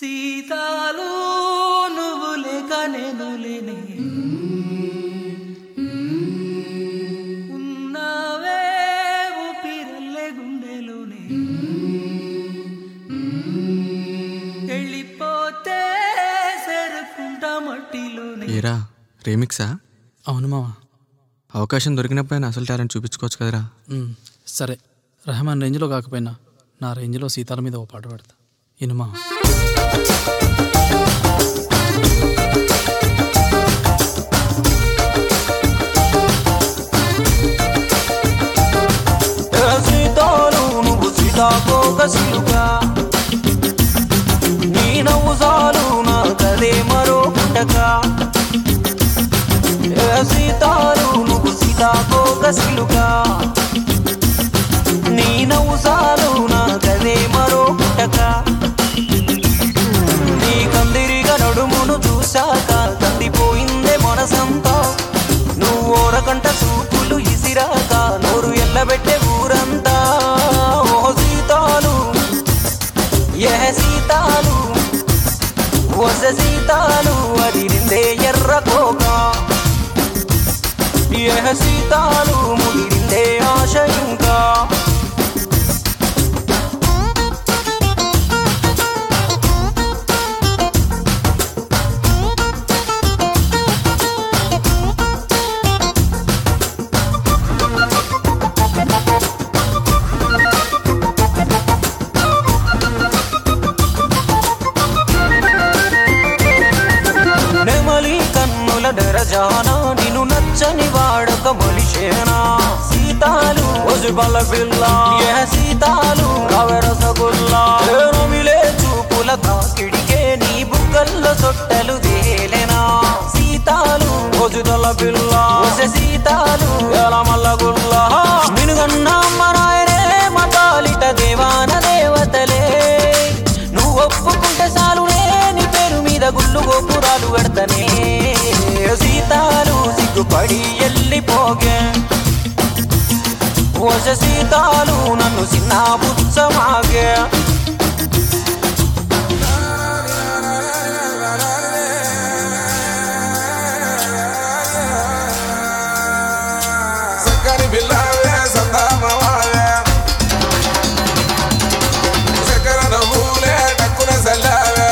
సీతాలు నువ్వు లేక నేను లేనే ఉన్నావే ఊపిరల్లే గుండెలోనే వెళ్ళిపోతే సరుకుంటా మట్టిలోనే ఏరా రీమిక్సా అవును మావా అవకాశం దొరికినప్పుడైనా అసలు టాలెంట్ చూపించుకోవచ్చు కదరా ఉమ్, సరే రెహమాన్ రేంజ్లో కాకపోయినా నా రేంజ్లో సీతాల మీద ఓ పాట పాడతా ఇను మావా సీతాలు నువ్వు సీతాకోక సిలుగా నీ నవ్వు చాలు నా కదే మరో పుట్టక ఏ సీతాలు నువ్వు సీతాకోక సిలుగా నీ నవ్వు చాలు నా కదే మరో పుట్టక నీ కందిరిగా నడుమును చూశాక కందిపోయిందే మనసంతా నువ్వు ఓరకంట చూపులు ఇసిరాక నోరు ఎల్లబెట్టే ఊరంతా ఓ సీతాలు ఏ సీతాలు వస సీతాలు అది నిందే ఎర్ర కోక ఏ సీతాలు ముదిరిందే ఆశ ఇంకా నెమలి కన్నుల డరజానా నిన్ను నచ్చని వాడక మనిషేనా సీతాలు ఒజుబల పిల్ల ఏ సీతాలు రసగుల్లా నమిలే చూపుల తాకిడికే నీ బుగ్గల్లో సొట్టలు దేలేనా సీతాలు ఒజుదల పిల్ల ఒస సీతాలు ఎలమల్ల గుల్లా మినుగన్న అమ్మ నాయనే మతాలిట దేవాన దేవతలే నువ్వు ఒప్పుకుంటే చాలునే నీ పేరు మీద గుళ్ళు గోపురాలు పెడతనే సీతాలు సిగ్గుపడి ఎల్లిపోగే వస సీతాలు నన్ను చిన్న బుచ్చమాగే సక్కని పిల్లవే సందామవావే చక్కెర నవ్వులే టక్కున చల్లావే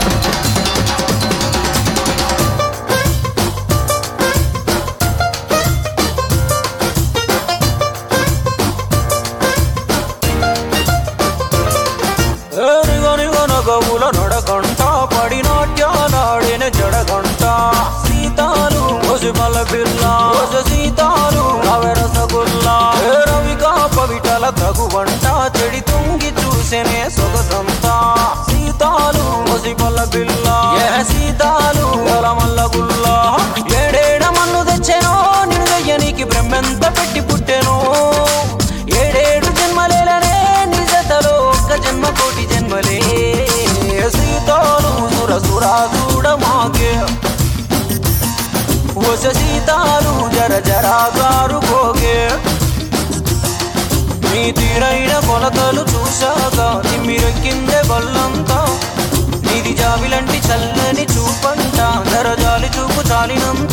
గవుల నడకంట పడి నాట్యాలాడిన జడగంట సీతాలు పసుపల పిల్ల పస సీతాలు రవె రసగుల్లా ఏ రవిగా పవిటల తగువంట చెడి తుంగి చూసెనే సొగసంతా సీతాలు పసిపల్ల పిల్ల ఏ సీతాలు ఎలమల్ల గుల్లా ఏడేడ మన్ను తెచ్చెనో నిన్ను దయ్యనికి బ్రహ్మెంత పెట్టి పుట్టెను ఏడేడు జన్మలేలనే నిజతలో ఒక్క జన్మ కోటి జన్మలే సీతాలు సుర సురా చూడమాగే వస సీతాలు జర జరా గారు పోగే నీ తీరైన కొలతలు చూశాక తిమ్మిరెక్కిందే బల్లంతా నీది జాబిలంటి చల్లని చూపంట జరజాలి చూపు చాలినంత